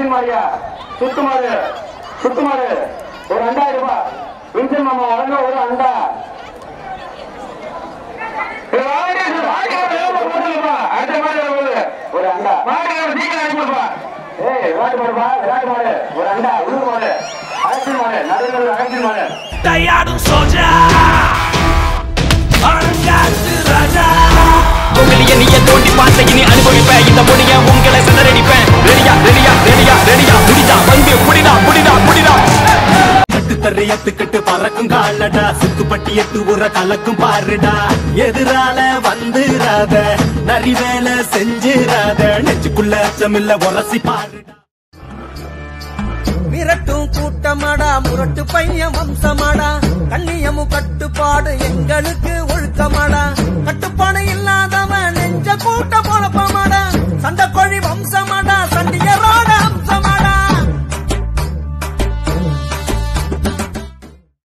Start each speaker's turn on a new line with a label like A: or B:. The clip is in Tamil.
A: வின்சன் மாரியா சுத்துமாறு சுத்துமாறு ஒரு ரெண்டாயிரம் ரூபாய் வின்சன் மாமா வழங்க ஒரு அண்டா இது வாங்க, இது வாங்க, வேகமா போட்டுருங்கப்பா. அடுத்த மாடு வரும்போது ஒரு அண்டா மாடு சீக்கிரம் அனுப்பிடுப்பா ஏய் விளையாட்டு மாடுப்பா விளையாட்டு மாடு ஒரு அண்டா உள்ளூர் மாடு அரசியல் மாடு நடுவில் அரசியல் மாடு
B: தயாரும் சோஜா அடங்காத்து ராஜா
C: உங்களைய நீய தோண்டி பார்த்த இனி அனுபவிப்பேன் இந்த முடிய உங்களை சிதறடிப்பேன் ரெடியா ரெடியா ரெடியா ரெடியா முடிதா வந்து புடிடா புடிடா புடிடா
B: கட்டு தரையத்துக்கிட்டு பறக்கும் காலடா சுத்துப்பட்டி எட்டு உர கலக்கும் பாருடா எதிரால வந்துராத நரி வேலை செஞ்சிராத நெஞ்சுக்குள்ள அச்சமில்ல உரசி பாருடா
D: மிரட்டும் கூட்டமாடா முரட்டு பையன் வம்சமாடா கண்ணியமும் கட்டுப்பாடு எங்களுக்கு ஒழுக்கமாடா கட்டுப்பாடு இல்லாதவன் நெஞ்ச கூட்ட